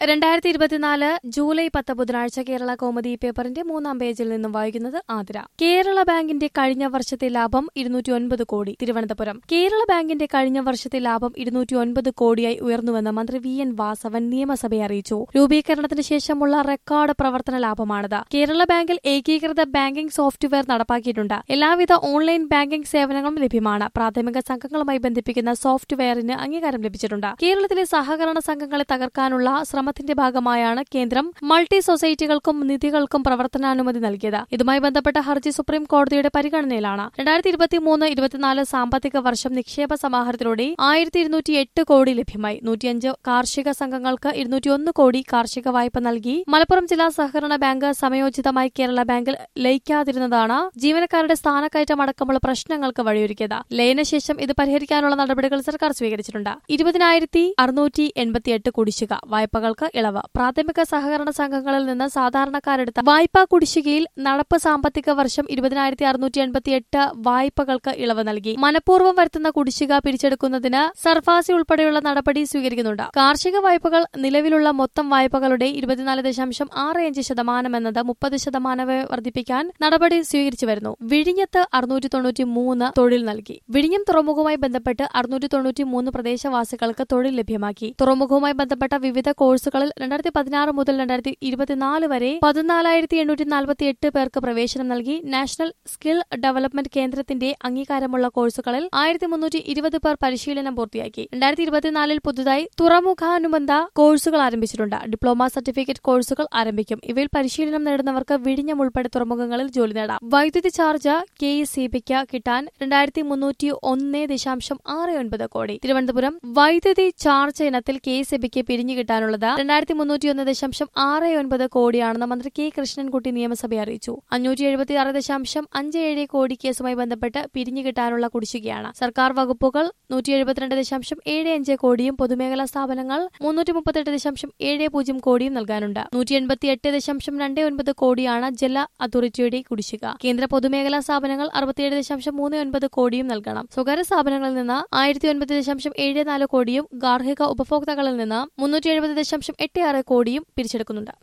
രണ്ടായിരത്തി ഇരുപത്തിനാല് ജൂലൈ പത്ത് ബുധനാഴ്ച കേരള കോമഡി പേപ്പറിന്റെ മൂന്നാം പേജിൽ നിന്നും വായിക്കുന്നത് ആതിര കേരള ബാങ്കിന്റെ കഴിഞ്ഞ വർഷത്തെ ലാഭം ഇരുന്നൂറ്റി ഒൻപത് കോടി തിരുവനന്തപുരം കേരള ബാങ്കിന്റെ കഴിഞ്ഞ വർഷത്തെ ലാഭം ഇരുന്നൂറ്റി ഒൻപത് കോടിയായി ഉയർന്നുവെന്ന് മന്ത്രി വി എൻ വാസവൻ നിയമസഭയെ അറിയിച്ചു രൂപീകരണത്തിന് ശേഷമുള്ള റെക്കോർഡ് പ്രവർത്തന ലാഭമാണിത് കേരള ബാങ്കിൽ ഏകീകൃത ബാങ്കിംഗ് സോഫ്റ്റ്വെയർ നടപ്പാക്കിയിട്ടുണ്ട് എല്ലാവിധ ഓൺലൈൻ ബാങ്കിംഗ് സേവനങ്ങളും ലഭ്യമാണ് പ്രാഥമിക സംഘങ്ങളുമായി ബന്ധിപ്പിക്കുന്ന സോഫ്റ്റ്വെയറിന് അംഗീകാരം ലഭിച്ചിട്ടുണ്ട് കേരളത്തിലെ സഹകരണ സംഘങ്ങളെ തകർക്കാനുള്ള ശ്രമത്തിന്റെ ഭാഗമായാണ് കേന്ദ്രം മൾട്ടി സൊസൈറ്റികൾക്കും നിധികൾക്കും പ്രവർത്തനാനുമതി നൽകിയത് ഇതുമായി ബന്ധപ്പെട്ട ഹർജി സുപ്രീം കോടതിയുടെ പരിഗണനയിലാണ് രണ്ടായിരത്തി ഇരുപത്തിമൂന്ന് ഇരുപത്തിനാല് സാമ്പത്തിക വർഷം നിക്ഷേപ സമാഹരണത്തിലൂടെ ആയിരത്തി ഇരുന്നൂറ്റി എട്ട് കോടി ലഭ്യമായി നൂറ്റിയഞ്ച് കാർഷിക സംഘങ്ങൾക്ക് ഇരുന്നൂറ്റിയൊന്ന് കോടി കാർഷിക വായ്പ നൽകി മലപ്പുറം ജില്ലാ സഹകരണ ബാങ്ക് സമയോചിതമായി കേരള ബാങ്കിൽ ലയിക്കാതിരുന്നതാണ് ജീവനക്കാരുടെ സ്ഥാനക്കയറ്റം അടക്കമുള്ള പ്രശ്നങ്ങൾക്ക് വഴിയൊരുക്കിയത് ലയനശേഷം ഇത് പരിഹരിക്കാനുള്ള നടപടികൾ സർക്കാർ സ്വീകരിച്ചിട്ടുണ്ട് ഇരുപതിനായിരത്തി അറുന്നൂറ്റി എൺപത്തിയെട്ട് കുടിശ്ശിക വായ്പകൾക്ക് ഇളവ് പ്രാഥമിക സഹകരണ സംഘങ്ങളിൽ നിന്ന് സാധാരണക്കാരെടുത്ത വായ്പാ കുടിശ്ശികയിൽ നടപ്പ് സാമ്പത്തിക വർഷം ഇരുപതിനായിരത്തി അറുന്നൂറ്റി എൺപത്തിയെട്ട് വായ്പകൾക്ക് ഇളവ് നൽകി മനഃപൂർവ്വം വരുത്തുന്ന കുടിശ്ശിക പിരിച്ചെടുക്കുന്നതിന് സർഫാസി ഉൾപ്പെടെയുള്ള നടപടി സ്വീകരിക്കുന്നുണ്ട് കാർഷിക വായ്പകൾ നിലവിലുള്ള മൊത്തം വായ്പകളുടെ ഇരുപത്തിനാല് ദശാംശം ആറ് അഞ്ച് ശതമാനം എന്നത് മുപ്പത് ശതമാനമായി വർദ്ധിപ്പിക്കാൻ നടപടി സ്വീകരിച്ചു വരുന്നു വിഴിഞ്ഞത്ത് അറുന്നൂറ്റി തൊണ്ണൂറ്റി മൂന്ന് തൊഴിൽ നൽകി വിഴിഞ്ഞം തുറമുഖവുമായി ബന്ധപ്പെട്ട് അറുന്നൂറ്റി തൊണ്ണൂറ്റി മൂന്ന് പ്രദേശവാസികൾക്ക് തൊഴിൽ ലഭ്യമാക്കി തുറമുഖവുമായി ബന്ധപ്പെട്ട വിവിധ കോഴ്സുകളിൽ രണ്ടായിരത്തി പതിനാറ് മുതൽ രണ്ടായിരത്തി ഇരുപത്തിനാല് വരെ പതിനാലായിരത്തി എണ്ണൂറ്റി നാൽപ്പത്തി എട്ട് പേർക്ക് പ്രവേശനം നൽകി നാഷണൽ സ്കിൽ ഡെവലപ്മെന്റ് കേന്ദ്രത്തിന്റെ അംഗീകാരമുള്ള കോഴ്സുകളിൽ ആയിരത്തി മുന്നൂറ്റി ഇരുപത് പേർ പരിശീലനം പൂർത്തിയാക്കി രണ്ടായിരത്തി ഇരുപത്തിനാലിൽ പുതുതായി തുറമുഖാനുബന്ധ കോഴ്സുകൾ ആരംഭിച്ചിട്ടുണ്ട് ഡിപ്ലോമ സർട്ടിഫിക്കറ്റ് കോഴ്സുകൾ ആരംഭിക്കും ഇവയിൽ പരിശീലനം നേടുന്നവർക്ക് വിഴിഞ്ഞം ഉൾപ്പെടെ തുറമുഖങ്ങളിൽ ജോലി നേടാം വൈദ്യുതി ചാർജ് കെ എസ് സി ബിക്ക് കിട്ടാൻ രണ്ടായിരത്തി മുന്നൂറ്റി ഒന്ന് ദശാംശം ആറ് ഒൻപത് കോടി തിരുവനന്തപുരം വൈദ്യുതി ചാർജ് ഇനത്തിൽ കെ എസ് ഇ ബിക്ക് പിരിഞ്ഞു കിട്ടാനുള്ളത് രണ്ടായിരത്തി മുന്നൂറ്റി ഒന്ന് ദശാംശം ആറ് ഒൻപത് കോടിയാണെന്ന് മന്ത്രി കെ കൃഷ്ണൻകുട്ടി നിയമസഭയെ അറിയിച്ചു അഞ്ഞൂറ്റി എഴുപത്തി ആറ് ദശാംശം അഞ്ച് ഏഴ് കോടി കേസുമായി ബന്ധപ്പെട്ട് പിരിഞ്ഞു കിട്ടാനുള്ള കുടിശ്ശികയാണ് സർക്കാർ വകുപ്പുകൾ നൂറ്റി എഴുപത്തിരണ്ട് ദശാംശം ഏഴ് അഞ്ച് കോടിയും പൊതുമേഖലാ സ്ഥാപനങ്ങൾ മുന്നൂറ്റി മുപ്പത്തെട്ട് ദശാംശം ഏഴ് പൂജ്യം കോടിയും നൽകാനുണ്ട് നൂറ്റി എൺപത്തി എട്ട് ദശാംശം രണ്ട് ഒൻപത് കോടിയാണ് ജല അതോറിറ്റിയുടെ കുടിശ്ശിക കേന്ദ്ര പൊതുമേഖലാ സ്ഥാപനങ്ങൾ അറുപത്തിയേഴ് ദശാംശം മൂന്ന് ഒൻപത് കോടിയും നൽകണം സ്വകാര്യ സ്ഥാപനങ്ങളിൽ നിന്ന് ആയിരത്തി ഒൻപത് ദശാംശം ഏഴ് നാല് കോടിയും ഗാർഹിക ഉപഭോക്താക്കളിൽ നിന്ന് മുന്നൂറ്റി എഴുപത് ദശാംശം എട്ട് ആറ് കോടിയും പിരിച്ചെടുക്കുന്നുണ്ട്